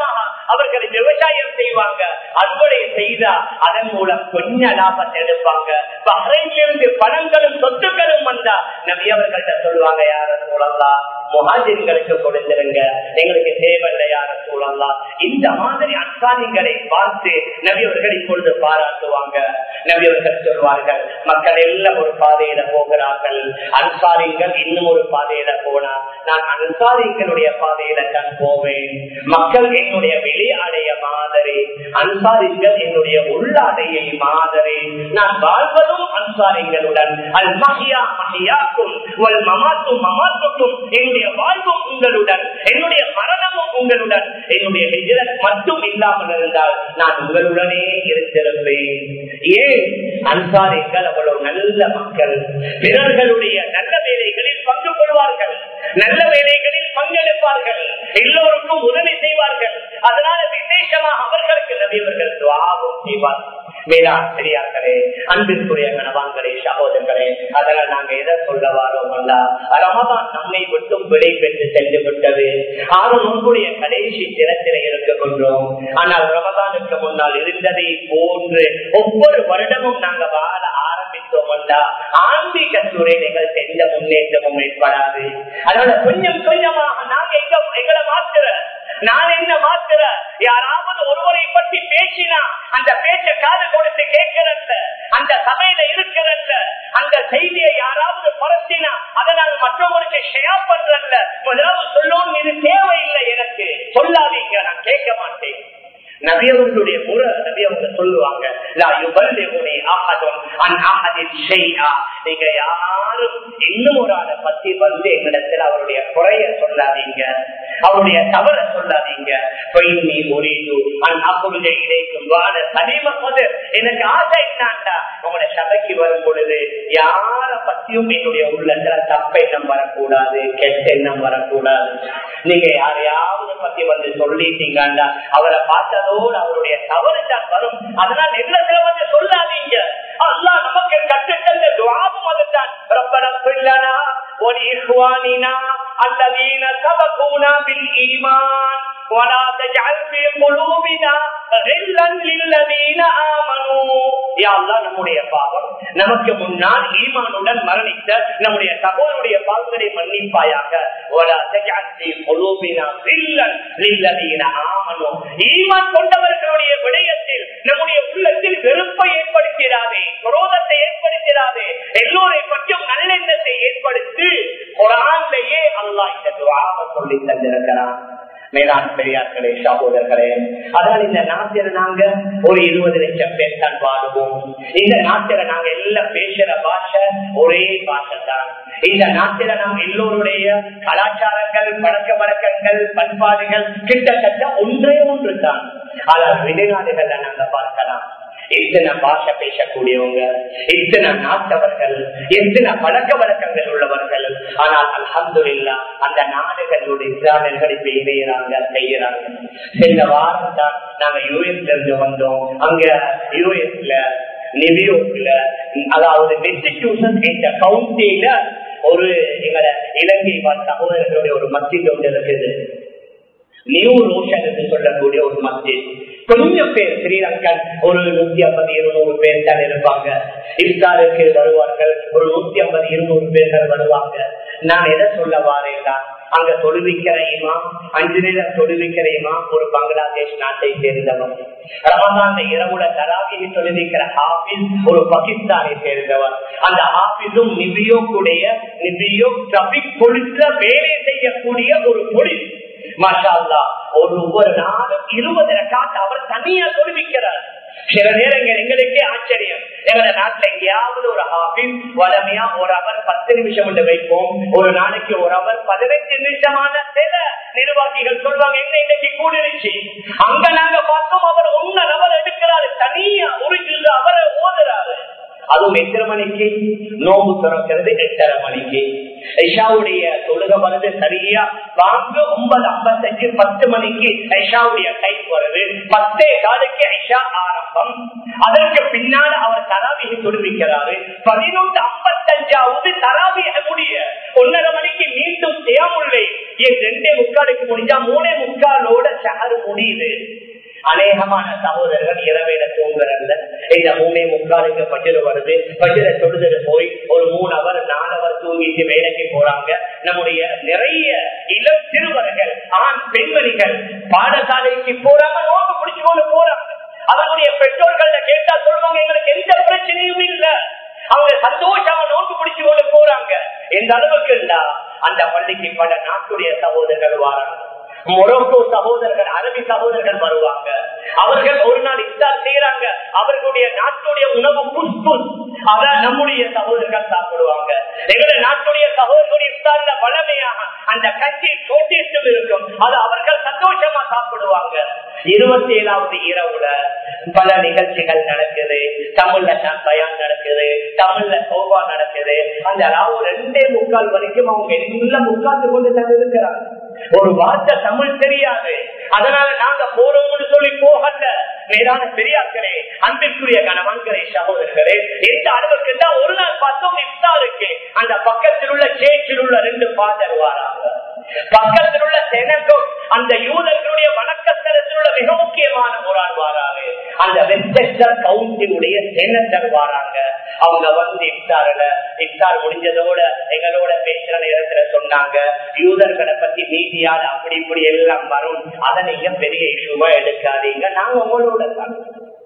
அவர்கள் விவசாயம் செய்வாங்க அறுவடை செய்தா அதன் மூலம் கொஞ்ச லாபத்தை எடுப்பாங்க பஹ்ரைனிலிருந்து பணங்களும் சொத்துக்களும் வந்தா நபி அவர்கள்ட்ட சொல்லுவாங்க யார சூழல்லாம் முகாஜின்களுக்கு கொடுத்துருங்க எங்களுக்கு தேவையில்லை யார சூழல்லாம் இந்த மாதிரி அன்சாரிகளை பார்த்து நபி அவர்கள் இப்பொழுது பாராட்டுவாங்க நபி அவர்கள் சொல்வார்கள் மக்கள் எல்லாம் ஒரு பாதையில போகிறார்கள் அன்சாரிகள் இன்னும் ஒரு பாதையில போனா நான் அன்சாரிகளுடைய பாதையில தான் போவேன் மக்கள் என்னுடைய வெளியாடைய மாதிரி அன்சாரிகள் என்னுடைய உள்ளாடையை மாதிரி நான் வாழ்வதும் அன்சாரிகளுடன் அல் மகியா மகியாக்கும் வல் மமாத்தும் மமாத்துக்கும் என்னுடைய வாழ்வும் உங்களுடன் என்னுடைய மரணமும் உங்களுடன் என்னுடைய ஹிஜ்ரத் மட்டும் இல்லாமல் இருந்தால் நான் உங்களுடனே இருந்திருப்பேன் ஏன் அன்சாரிகள் அவ்வளவு நல்ல மக்கள் பிறர்களுடைய நல்ல வேலைகளில் பங்கு கொள்வார்கள் நல்ல வேலைகளில் பங்கெடுப்பார்கள் எல்லோருக்கும் உதவி செய்வார்கள் அதனால விசேஷமாக அவர்களுக்கு நபியவர்கள் துவாவும் செய்வார்கள் வேளாண் பெரியார்களே அன்பிற்குரிய கணவான்களே சகோதரர்களே அதனால் நாங்க எதை சொல்ல வாரோம் அல்லா ரமதான் நம்மை விட்டும் விடை பெற்று சென்று விட்டது ஆறு நோன்புடைய கடைசி தினத்தில இருக்கின்றோம் ஆனால் ரமதானுக்கு முன்னால் இருந்ததை போன்று ஒவ்வொரு வருடமும் நாங்க வாழ ஆரம்பித்தோம் அல்லா ஆன்மீக சூழ்நிலைகள் எந்த முன்னேற்றமும் ஏற்படாது அதனால கொஞ்சம் கொஞ்சமாக நாங்க எங்க எங்களை மாத்துற நான் என்ன மாத்துற யாராவது ஒருவரை பற்றி பேசினா அந்த பேச்ச காது கொடுத்து கேட்கிறல்ல அந்த சபையில இருக்கிறல்ல அந்த செய்தியை யாராவது பரத்தினா அதை நான் மற்றவங்களுக்கு ஷேர் பண்றல்ல முதலாவது சொல்லணும் இது தேவையில்லை எனக்கு சொல்லாதீங்க நான் கேட்க மாட்டேன் நபியவர்களுடைய முறை நபியவங்க சொல்லுவாங்க நீங்க யாரும் இன்னும் ஒரு ஆளை பத்தி வந்து எங்களிடத்தில் அவருடைய குறைய சொல்லாதீங்க அவருடைய தவற சொல்லாதீங்க பொய்னி முறிது அப்பொழுது இடைக்கும் வாழ சமீப எனக்கு ஆசை என்னாண்டா உங்களோட சபைக்கு வரும் பொழுது யார பத்தியும் என்னுடைய உள்ளத்துல தப்ப எண்ணம் வரக்கூடாது கெட்ட எண்ணம் வரக்கூடாது நீங்க யாரையாவது பத்தி வந்து சொல்லிட்டீங்கண்டா அவரை பார்த்ததோடு அவருடைய தவறு தான் வரும் அதனால் எண்ணத்துல வந்து சொல்லாதீங்க அல்லா நமக்கு கற்றுத்தந்த துவாபம் அதுதான் ரப்பன பிள்ளனா ஒரு இஹ்வானினா الذين سبقونا بالإيمان ولا تجعل في قلوبنا غلا للذين آمنوا يا الله நம்முடைய பாவம் நமக்கு முன்னால் ஈமானுடன் மரணித்த நம்முடைய சகோதரனுடைய பாவங்களை மன்னிப்பாயாக ولا تجعل في قلوبنا غلا للذين آمنوا ஈமான் கொண்டவர்களுடைய விடயத்தில் நம்முடைய உள்ளத்தில் வெறுப்பை ஏற்படுத்திடாதே குரோதத்தை ஏற்படுத்திடாதே எல்லோரை பற்றியும் நல்லெண்ணத்தை ஏற்படுத்தி குரான்லேயே அல்லாஹ் இந்த துவாவை சொல்லி தந்திருக்கிறான் மேலாண் பெரியார்களே சகோதரர்களே அதனால் இந்த நாட்டில நாங்க ஒரு இருபது லட்சம் பேர் தான் வாழுவோம் இந்த நாட்டில நாங்க எல்லாம் பேசுற பாஷை ஒரே பாஷை தான் இந்த நாட்டில நாம் எல்லோருடைய கலாச்சாரங்கள் பழக்க வழக்கங்கள் பண்பாடுகள் கிட்டத்தட்ட ஒன்றே ஒன்று தான் ஆனால் வெளிநாடுகள்ல நாங்க பார்க்கலாம் எத்தனை பாஷை பேசக்கூடியவங்க எத்தனை நாட்டவர்கள் எத்தனை பழக்க வழக்கங்கள் உள்ளவர்கள் ஆனால் அல்ஹம்துல்லா அந்த நாடுகளுடைய இஸ்லாமியர்கள் இப்ப இணையறாங்க செய்யறாங்க சென்ற வாரம் தான் நாங்க யூஎஸ்ல இருந்து வந்தோம் அங்க யூஎஸ்ல நியூயோர்க்ல அதாவது மெசச்சூசன் என்ற கவுண்டியில ஒரு எங்களை இலங்கை வாழ் சகோதரர்களுடைய ஒரு மத்திய ஒன்று இருக்குது நியூ ரோஷன் என்று சொல்லக்கூடிய ஒரு மஸ்ஜித் கொஞ்சம் பேர் ஸ்ரீலங்கன் ஒரு நூத்தி ஐம்பது இருநூறு பேர் தான் இருப்பாங்க இஃப்தாருக்கு வருவார்கள் ஒரு நூத்தி ஐம்பது இருநூறு பேர்கள் வருவாங்க நான் எதை சொல்ல வாரேன்னா அங்க தொழுவிக்கிற இமாம் அஞ்சு நேரம் தொழுவிக்கிற இமாம் ஒரு பங்களாதேஷ் நாட்டை சேர்ந்தவர் ரமதான் இரவுல தராவியை தொழுவிக்கிற ஹாபிஸ் ஒரு பாகிஸ்தானை சேர்ந்தவர் அந்த ஹாபிஸும் நிபியோக்குடைய நிபியோ டிராபிக் பொழித்த வேலை செய்யக்கூடிய ஒரு பொழில் மாஷா ஒரு ஒவ்வொரு நாளும் இருபது ரக்காத்து அவர் தனியா தொழுவிக்கிறார் சில நேரங்கள் எங்களுக்கே ஆச்சரியம் எங்க நாட்டுல எங்கேயாவது ஒரு ஹாபிஸ் வளமையா ஒரு அவர் பத்து நிமிஷம் என்று வைப்போம் ஒரு நாளைக்கு ஒரு அவர் பதினைஞ்சு நிமிஷமான சில நிர்வாகிகள் சொல்றாங்க என்ன இன்னைக்கு கூடிருச்சு அங்க நாங்க பார்த்தோம் அவர் ஒன்னு அவர் எடுக்கிறாரு தனியா ஒரு அவரை ஓதுறாரு அதுவும் எத்தனை மணிக்கு நோம்பு திறக்கிறது எட்டரை மணிக்கு ஐஷாவுடைய தொழுக வருது சரியா வாங்க ஒன்பது ஐம்பத்தஞ்சு பத்து மணிக்கு ஐஷாவுடைய டைம் வருது பத்தே காலுக்கு ஐஷா ஆரம்பம் அதற்கு பின்னால் அவர் தராவியை தொழுவிக்கிறாரு பதினொன்று ஐம்பத்தஞ்சாவது தராவிய முடிய ஒன்னரை மணிக்கு மீண்டும் தேமுல்லை ஏன் ரெண்டே முக்காலுக்கு முடிஞ்சா மூணே முக்காலோட ஷஹர் முடியுது அநேகமான சகோதரர்கள் இரவேல தூங்குறல்ல இந்த மூணே முக்காலுக்கு பஜ்ர வருது பஜ்ர தொழுதுட்டு போய் ஒரு மூணு அவர் நாலு அவர் தூங்கிட்டு வேலைக்கு போறாங்க நம்முடைய நிறைய இளம் சிறுவர்கள் ஆண் பெண்மணிகள் பாடசாலைக்கு போறாங்க நோக்கு பிடிச்சு கொண்டு போறாங்க அவங்களுடைய பெற்றோர்கள்ட்ட கேட்டா சொல்லுவாங்க எங்களுக்கு எந்த பிரச்சனையும் இல்ல அவங்க சந்தோஷமா நோக்கு பிடிச்சு கொண்டு போறாங்க எந்த அளவுக்கு இல்ல அந்த பள்ளிக்கு பல நாட்டுடைய சகோதரர்கள் வாராங்க மொரோக்கோ சகோதரர்கள் அரபி சகோதரர்கள் வருவாங்க அவர்கள் ஒரு நாள் இஃப்தார் செய்யறாங்க அவர்களுடைய நாட்டுடைய உணவு புஸ்புஸ் அத நம்முடைய சகோதரர்கள் சாப்பிடுவாங்க எங்களுடைய நாட்டுடைய சகோதரர்களுடைய இஃப்தார்ல வளமையாக அந்த கஞ்சி சோட்டியத்தும் இருக்கும் அது அவர்கள் சந்தோஷமா சாப்பிடுவாங்க இருபத்தி ஏழாவது இரவுல பல நிகழ்ச்சிகள் நடக்குது தமிழ்ல பயான் நடக்குது தமிழ்ல சோபா நடக்குது அந்த ராவு ரெண்டே முக்கால் வரைக்கும் அவங்க எல்லாம் உட்கார்ந்து கொண்டு தான் இருக்கிறாங்க ஒரு வார்த்தை தமிழ் தெரியாது அதனால நாங்க போறோம்னு சொல்லி போகல மேலான பெரியார்களே அன்பிற்குரிய கணவன்களே சகோதரர்களே எந்த அளவுக்கு தான் ஒரு நாள் பார்த்தோம் இருக்கு அந்த பக்கத்தில் உள்ள சேச்சில் உள்ள ரெண்டு பாதர் வாராங்க பக்கத்தில் உள்ள செனகம் அந்த யூதர்களுடைய வணக்கத்தலத்தில் உள்ள மிக முக்கியமான ஒரு ஆள் வாராரு அந்த வெஸ்டர் கவுண்டினுடைய செனட்டர் வாராங்க அவங்க வந்து இஃப்தாரில் இஃப்தார் முடிஞ்சதோட எங்களோட பேசுற நேரத்துல சொன்னாங்க யூதர்களை பத்தி மீதியால அப்படி இப்படி எல்லாம் வரும் அதை நீங்க பெரிய இஷ்யூவா எடுக்காதீங்க நாங்க உங்களோட தான்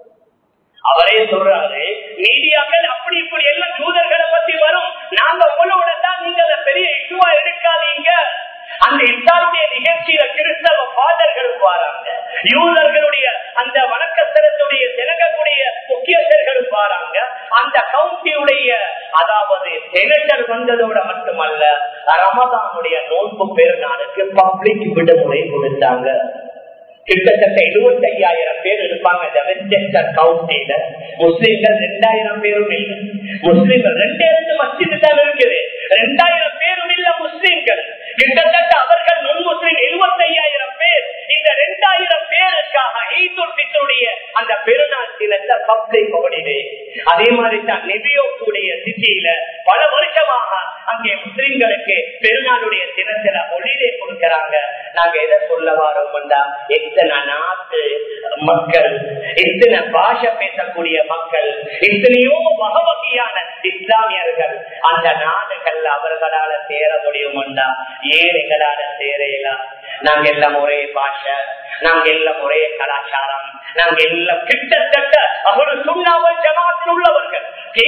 அவரே சொல்றாரு மீடியாக்கள் அப்படி இப்படி எல்லாம் யூதர்களை பத்தி வரும் நாங்க உங்களோட தான் நீங்க அதை பெரிய இஷ்யூவா எடுக்காதீங்க அந்த இத்தாருடைய நிகழ்ச்சியில கிறிஸ்தவ பாதர்களும் வராங்க யூதர்களுடைய அந்த வணக்கத்தலத்துடைய திலகக்கூடிய முக்கியஸ்தர்களும் வராங்க அந்த கவுண்டியுடைய அதாவது செனட்டர் வந்ததோட மட்டுமல்ல ரமதானுடைய நோன்பு பெருநாளுக்கு பப்ளிக் விடுமுறை கொடுத்தாங்க கிட்டத்தட்ட எழுபத்தி ஐயாயிரம் பேர் இருப்பாங்க கவுண்டியில முஸ்லீம்கள் ரெண்டாயிரம் பேரும் இல்லை முஸ்லீம்கள் ரெண்டே ரெண்டு மஸ்ஜிது தான் இருக்குது ரெண்டாயிரம் பேரும் இல்ல முஸ்லீம்கள் கிட்டத்தட்ட அவர்கள் நுண் முஸ்லீம் எழுபத்தி ஐயாயிரம் பேர் இந்த ரெண்டாயிரம் பேருக்காக ஈதுடைய அந்த பெருநாள் தினத்தை பப்ளிக் ஹாலிடே அதே மாதிரி தான் நெபியோக்குடைய சிட்டியில பல வருஷமாக அங்கே முஸ்லிம்களுக்கு பெருநாளுடைய தினத்துல ஹொலிடே கொடுக்கறாங்க நாங்க எதை சொல்ல வரோம்டா எத்தனை நாட்டு மக்கள் எத்தனை பாஷை பேசக்கூடிய மக்கள் எத்தனையோ வகை வகையான இஸ்லாமியர்கள் அந்த நாடுகள் அவர்களால சேர முடியும்டா ஏன் எங்களால சேரையலாம் நாங்க எல்லாம் ஒரே பாஷை நாங்க எல்லாம் ஒரே கலாச்சாரம் நாங்க எல்லாம் கிட்டத்தட்ட அவரு சுண்ணாவல் ஜமாத்தில் உள்ளவர்கள்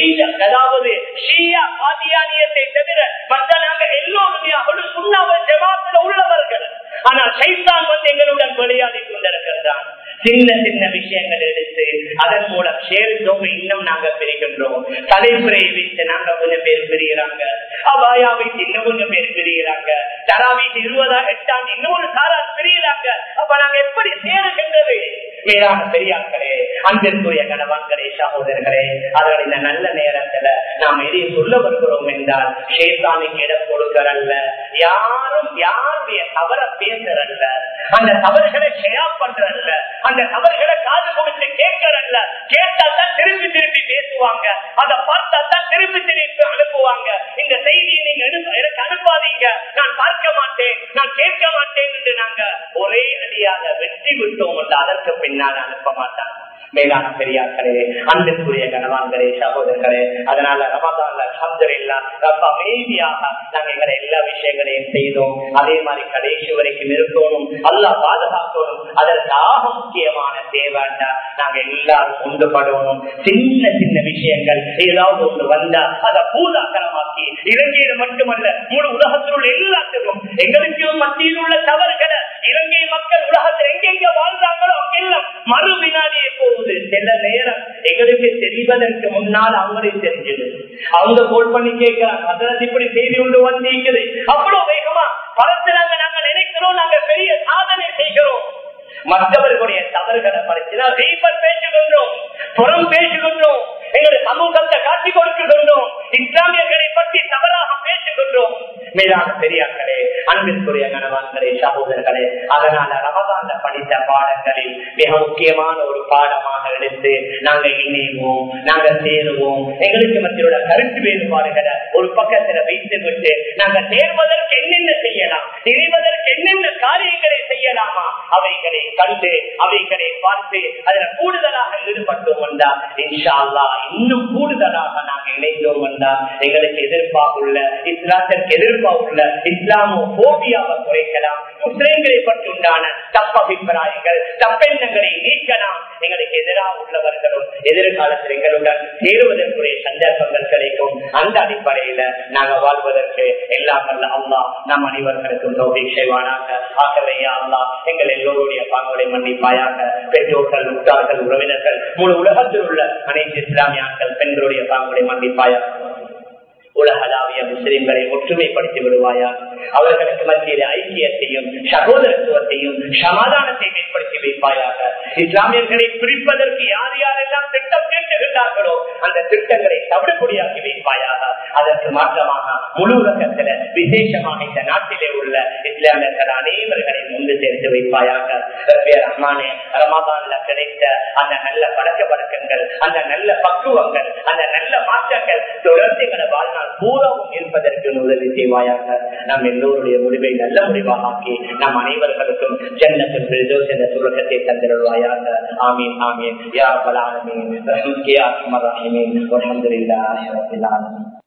அதாவது ஷியா பாதியானியத்தை தவிர மற்ற நாங்க எல்லோருமே அவரு சுண்ணாவல் ஜமாத்தில் உள்ளவர்கள் ஆனால் சைத்தான் வந்து எங்களுடன் விளையாடி கொண்டிருக்கிறான் சின்ன சின்ன விஷயங்கள் எடுத்து அதன் மூலம் சேர்ந்தோம் இன்னும் நாங்க பிரிக்கின்றோம் தலைமுறையை வைத்து நாங்க கொஞ்சம் பேர் பிரிகிறாங்க அபாயா வைத்து இன்னும் கொஞ்சம் பேர் பிரிகிறாங்க தரா வீட்டு இருபதா எட்டாண்டு இன்னொரு சாரா பிரிகிறாங்க அப்ப நாங்க எப்படி சேருகின்றது மேலான பெரியார்களே அன்பிற்குரிய கணவான்களே சகோதரர்களே அதனால் இந்த நல்ல நேரத்துல நாம் எதை சொல்ல வருகிறோம் என்றால் ஷேத்தானுக்கு இடம் கொடுக்கிறல்ல யாரும் யாருடைய தவற பேசுறல்ல அந்த தவறுகளை ஷேயா பண்றல்ல அந்த தவறுகளை காது கொடுத்து கேட்கறல்ல கேட்டா தான் திருப்பி திருப்பி பேசுவாங்க அதை பார்த்தா தான் திருப்பி திருப்பி அனுப்புவாங்க இந்த செய்தியை நீங்க எனக்கு அனுப்பாதீங்க நான் பார்க்க மாட்டேன் நான் கேட்க மாட்டேன் என்று நாங்க ஒரே அடியாக வெற்றி விட்டோம் என்று அதற்கு பின்னால் அனுப்ப மாட்டாங்க மேலான பெரியார்களே அன்பிற்குரிய கணவான்களே சகோதரர்களே அதனால ரமதான்ல அல்ஹம்துலில்லா ரொம்ப அமைதியாக நாங்க எங்களை எல்லா விஷயங்களையும் செய்தோம் அதே மாதிரி கடைசி வரைக்கும் இருக்கணும் அல்லாஹ் பாதுகாக்கணும் அதற்கு ஆக முக்கியமான தேவைண்டா நாங்க எல்லாரும் ஒன்றுபடணும் சின்ன சின்ன விஷயங்கள் ஏதாவது ஒன்று வந்தா அதை பூதாக்கரமாக்கி இலங்கையில மட்டுமல்ல முழு உலகத்தில் உள்ள எல்லாத்துக்கும் எங்களுக்கு மத்தியில் உள்ள தவறுகளை இலங்கை மக்கள் உலகத்தில் எங்கெங்க வாழ்ந்தாங்களோ அங்கெல்லாம் மறு வினாடியே போகுது சில நேரம் எங்களுக்கு தெரிவதற்கு முன்னால் அவங்களே தெரிஞ்சது அவங்க கோல் பண்ணி கேட்கிறாங்க அதற்கு இப்படி செய்தி கொண்டு வந்திருக்குது அவ்வளவு வேகமா பரத்துனாங்க நாங்க நினைக்கிறோம் நாங்க பெரிய சாதனை செய்கிறோம் மற்றவர்களுடைய தவறுகளை பறிச்சுனா ரீபர் பேசுகின்றோம் புறம் பேசுகின்றோம் எங்களுடைய சமூகத்தை காட்டி கொடுக்கின்றோம் இஸ்லாமியர்களை பற்றி தவறாக பேசுகின்றோம் மேலான பெரியார்களே அன்பிற்குரிய கணவான்களே சகோதரர்களே அதனால ரமதான படித்த பாடங்களில் மிக முக்கியமான ஒரு பாடமாக எடுத்து நாங்க இணைவோம் நாங்க சேருவோம் எங்களுக்கு மத்தியோட கருத்து வேறுபாடுகளை ஒரு பக்கத்துல வைத்து விட்டு நாங்க சேர்வதற்கு என்னென்ன செய்யலாம் இணைவதற்கு என்னென்ன காரியங்களை செய்யலாமா அவைகளை கண்டு அவைகளை பார்த்து அதுல கூடுதலாக ஈடுபட்டோம் வந்தா இன்ஷா அல்லாஹ் இன்னும் கூடுதலாக நாங்கள் இணைந்தோம் வந்தா எங்களுக்கு எதிர்ப்பாக உள்ள இஸ்லாத்திற்கு எதிர்ப்பாக உள்ள இஸ்லாமோ போபியாவை குறைக்கலாம் முஸ்லிம்களை பற்றி உண்டான தப்பபிப்பிராயங்கள் தப்பெண்ணங்களை நீக்கலாம் எங்களுக்கு எதிராக உள்ளவர்களும் எதிர்காலத்தில் எங்களுடன் சேருவதற்குரிய சந்தர்ப்பங்கள் கிடைக்கும் அந்த அடிப்படையில நாங்க வாழ்வதற்கு எல்லாம் அல்ல அல்லா நம் அனைவர்களுக்கும் தோல்வி செய்வானாக ஆகவே அல்லா எங்கள் எல்லோருடைய பாங்களை மன்னிப்பாயாக பெற்றோர்கள் உற்றார்கள் உறவினர்கள் முழு உலகத்தில் உள்ள அனைத்து இஸ்லாமியாக்கள் பெண்களுடைய பாங்களை மன்னிப்பாயாக உலகளாவிய முஸ்லிம்களை ஒற்றுமைப்படுத்தி விடுவாயா அவர்களுக்கு மத்தியில ஐக்கியத்தையும் சகோதரத்துவத்தையும் சமாதானத்தையும் ஏற்படுத்தி வைப்பாயாக இஸ்லாமியர்களை பிரிப்பதற்கு யார் யாரெல்லாம் திட்டம் கேட்டுகின்றார்களோ அந்த திட்டங்களை தவிடுபடியாக்கி வைப்பாயாக அதற்கு மாற்றமாக முழு உலகத்துல விசேஷமாக இந்த நாட்டிலே உள்ள இஸ்லாமியர்கள் அனைவர்களையும் ஒன்று சேர்த்து வைப்பாயாக ரஹ்மானே ரமதான்ல கிடைத்த அந்த நல்ல பழக்க வழக்கங்கள் அந்த நல்ல பக்குவங்கள் அந்த நல்ல மாற்றங்கள் தொடர்ந்து எங்களை வாழ்நாள் பூராவும் இருப்பதற்கு உதவி செய்வாயாக நம் எல்லோருடைய முடிவை நல்ல முடிவாக ஆக்கி நம் அனைவர்களுக்கும் ஜன்னத்தில் பிரதோஷ் என்ற சுலகத்தை தந்திருவாயாக ஆமீன் ஆமீன் யா பலாமீன் யா மராமீன் அலமதுல்லாஹி ரபில் ஆலமீன்